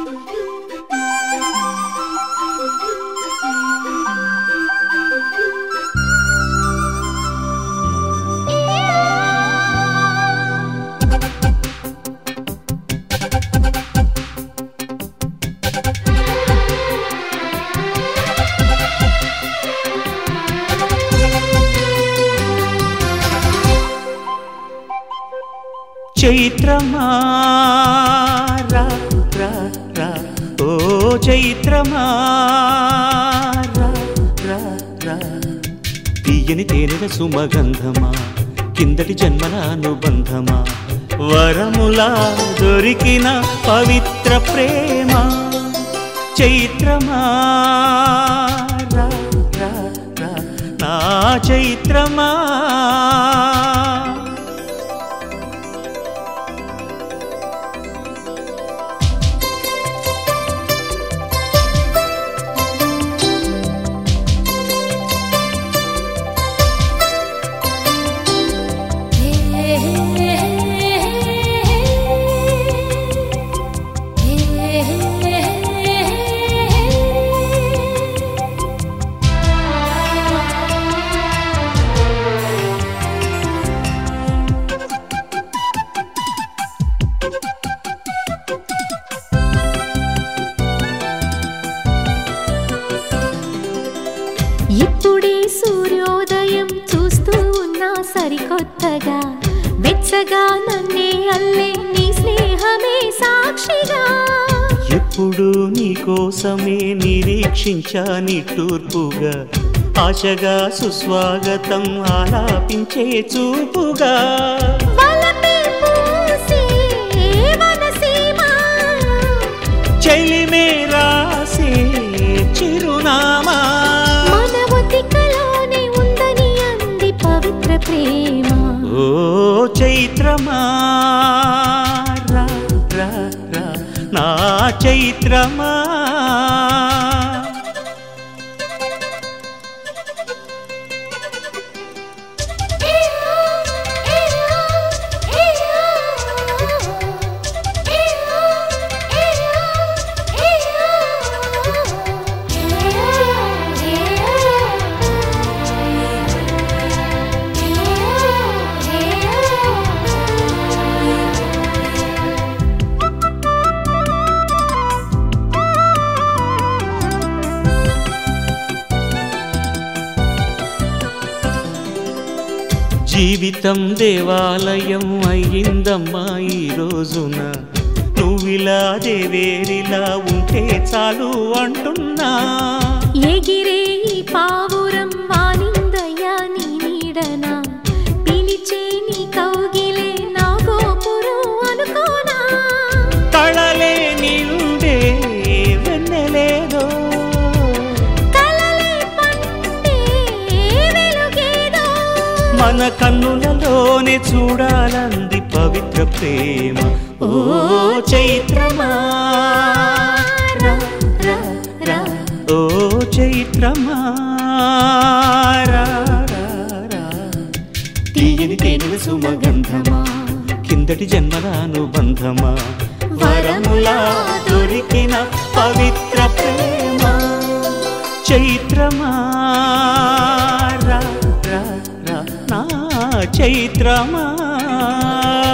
చైత్రమా రా, రా, రా, ఓ చైత్రమా రా, రా, రా. తీయని తేనెల సుమగంధమా కిందటి జన్మల అనుబంధమా వరములా దొరికిన పవిత్ర ప్రేమ చైత్రమా రా, రా, రా, నా చైత్రమా ఇప్పుడే సూర్యోదయం చూస్తూ ఉన్నా సరికొత్తగా వెచ్చగా నన్నే అల్లే నీ స్నేహమే సాక్షిగా ఎప్పుడు నీ కోసమే నిరీక్షించా నిట్టూర్పుగా ఆశగా సుస్వాగతం ఆలాపించే చూపుగా వలపే పూసే వనసీమ చెలిమే రాసే చిరునామా మన ఒతికలోనే ఉందని అంది పవిత్ర ప్రేమ ఓ చైత్రమా రా, రా, రా, నా చైత్రమా జీవితం దేవాలయం అయ్యిందమ్మా ఈ రోజున నువ్విలా దేవేరిలా ఉంటే చాలు అంటున్నా ఎగిరే ఈ పావురం వాలిందయ్యా నీ నీడన పిలిచే నీ కౌగిలే నా గోపురం అనుకోనా కళలే నిండే వెన్నెలేదో కలలే పండే వెలుగేదో మన కన్నులలోనే చూడాలంది పవిత్ర ప్రేమ ఓ చైత్రమా రా, రా, రా, ఓ చైత్రమా రా, రా, రా. తీయని తేనెల సుమగంధమా కిందటి జన్మల అనుబంధమా వరములా దొరికిన పవిత్ర ప్రేమ చైత్రమా రా, రా, రా, నా చైత్రమా